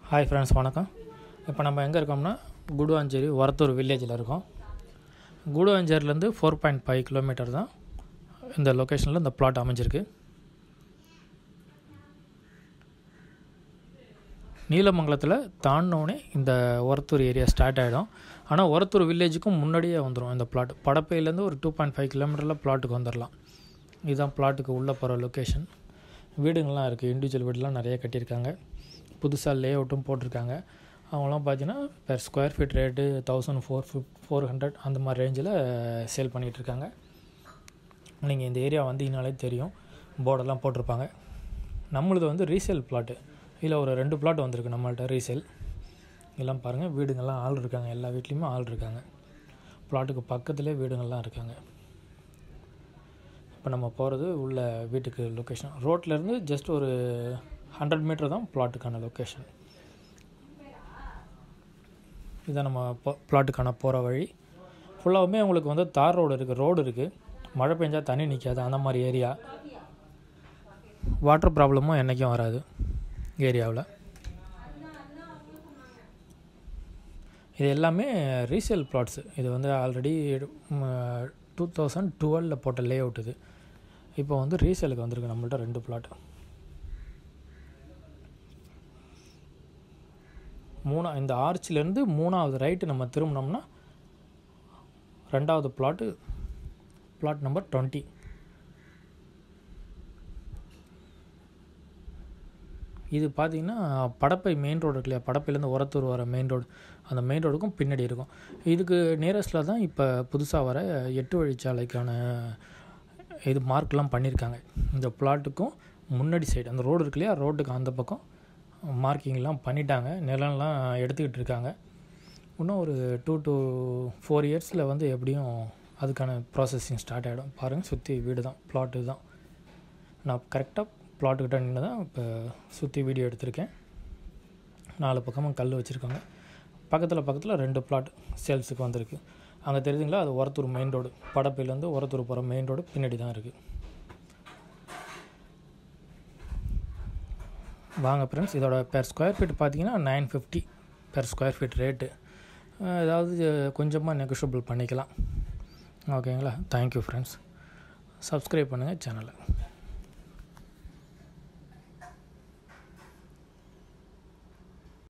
hi friends வணக்கம் இப்போ நம்ம எங்கே இருக்கோம்னா குடுவாஞ்சேரி ஒரத்தூர் வில்லேஜில் இருக்கோம் குடுவாஞ்சேரிலேருந்து ஃபோர் பாயிண்ட் ஃபைவ் கிலோமீட்டர் தான் இந்த லொக்கேஷனில் இந்த பிளாட் அமைஞ்சிருக்கு நீலமங்கலத்தில் தாண்டினோடனே இந்த ஒரத்தூர் ஏரியா ஸ்டார்ட் ஆகிடும் ஆனால் ஒரத்தூர் வில்லேஜுக்கும் முன்னாடியே வந்துடும் இந்த பிளாட் படப்பையிலேருந்து ஒரு டூ பாயிண்ட் ஃபைவ் கிலோமீட்டரில் பிளாட்டுக்கு வந்துடலாம் இதுதான் பிளாட்டுக்கு உள்ளே போகிற லொக்கேஷன் வீடுங்கள்லாம் இருக்குது இண்டிவிஜுவல் வீடுலாம் நிறைய கட்டியிருக்காங்க புதுசாக லே அவுட்டும் போட்டிருக்காங்க அவங்களாம் பார்த்தீங்கன்னா per square feet rate thousand four fifty four hundred அந்த மாதிரி ரேஞ்சில் சேல் பண்ணிகிட்ருக்காங்க நீங்கள் இந்த ஏரியா வந்தீங்கனாலே தெரியும் போர்டெல்லாம் போட்டிருப்பாங்க நம்மளது வந்து ரீசேல் பிளாட்டு இதில் ஒரு ரெண்டு பிளாட் வந்திருக்கு நம்மள்ட்ட ரீசேல் எல்லாம் பாருங்கள் வீடுங்கள்லாம் ஆள் இருக்காங்க எல்லா வீட்லேயுமே ஆள் இருக்காங்க பிளாட்டுக்கு பக்கத்துலேயே வீடுங்கள்லாம் இருக்காங்க இப்போ நம்ம போகிறது உள்ள வீட்டுக்கு லொக்கேஷன் ரோட்லேருந்து ஜஸ்ட் ஒரு ஹண்ட்ரட் மீட்டர் தான் பிளாட்டுக்கான லொக்கேஷன் இதான் நம்ம பிளாட்டுக்கான போகிற வழி ஃபுல்லாகவுமே உங்களுக்கு வந்து தார் ரோடு இருக்குது ரோடு இருக்குது மழை பெஞ்சால் தண்ணி நிற்காது அந்த மாதிரி ஏரியா வாட்டர் ப்ராப்ளமும் என்றைக்கும் வராது ஏரியாவில் இது எல்லாமே ரீசேல் பிளாட்ஸு இது வந்து ஆல்ரெடி டூ தௌசண்ட் டுவெலில் போட்ட லே அவுட் இது இப்போ வந்து ரீசேலுக்கு வந்திருக்கு நம்மள்ட்ட ரெண்டு பிளாட் மூணா இந்த ஆர்ச்சிலேருந்து மூணாவது ரைட்டு நம்ம திரும்பினோம்னா ரெண்டாவது பிளாட்டு பிளாட் நம்பர் டுவெண்ட்டி இது பார்த்திங்கன்னா படப்பை மெயின் ரோடு இருக்கு இல்லையா படப்பையிலேருந்து உரத்தூர் வர மெயின் ரோடு அந்த மெயின் ரோடுக்கும் பின்னாடி இருக்கும் இதுக்கு நியரஸ்ட்டில் தான் இப்போ புதுசாக வர எட்டு வழிச்சாலைக்கான இது மார்க்லாம் பண்ணியிருக்காங்க இந்த பிளாட்டுக்கும் முன்னாடி சைடு அந்த ரோடு இருக்கு இல்லையா ரோட்டுக்கு அந்த பக்கம் மார்க்கிங்லாம் பண்ணிட்டாங்க நிலம்லாம் எடுத்துக்கிட்டு இருக்காங்க இன்னும் ஒரு டூ டு ஃபோர் இயர்ஸில் வந்து எப்படியும் அதுக்கான ப்ராசஸிங் ஸ்டார்ட் ஆகிடும் பாருங்கள் சுற்றி வீடு தான் பிளாட்டு தான் நான் கரெக்டாக பிளாட்டுக்கிட்ட நின்று தான் இப்போ சுற்றி வீடியோ எடுத்திருக்கேன் நாலு பக்கமும் கல் வச்சுருக்காங்க பக்கத்தில் பக்கத்தில் ரெண்டு பிளாட் சேல்ஸுக்கு வந்திருக்கு அங்கே தெரியுதுங்களா அது ஒரத்தூர் மெயின் ரோடு படப்பையிலேருந்து ஒரத்தூர் போகிற மெயின் ரோடு பின்னாடி தான் இருக்குது வாங்க ஃப்ரெண்ட்ஸ் இதோட பெர் ஸ்கொயர் ஃபீட் பார்த்தீங்கன்னா nine fifty per square feet rate ஏதாவது கொஞ்சமாக நெகோஷியபிள் பண்ணிக்கலாம் ஓகேங்களா தேங்க்யூ ஃப்ரெண்ட்ஸ் சப்ஸ்கிரைப் பண்ணுங்கள் சேனலை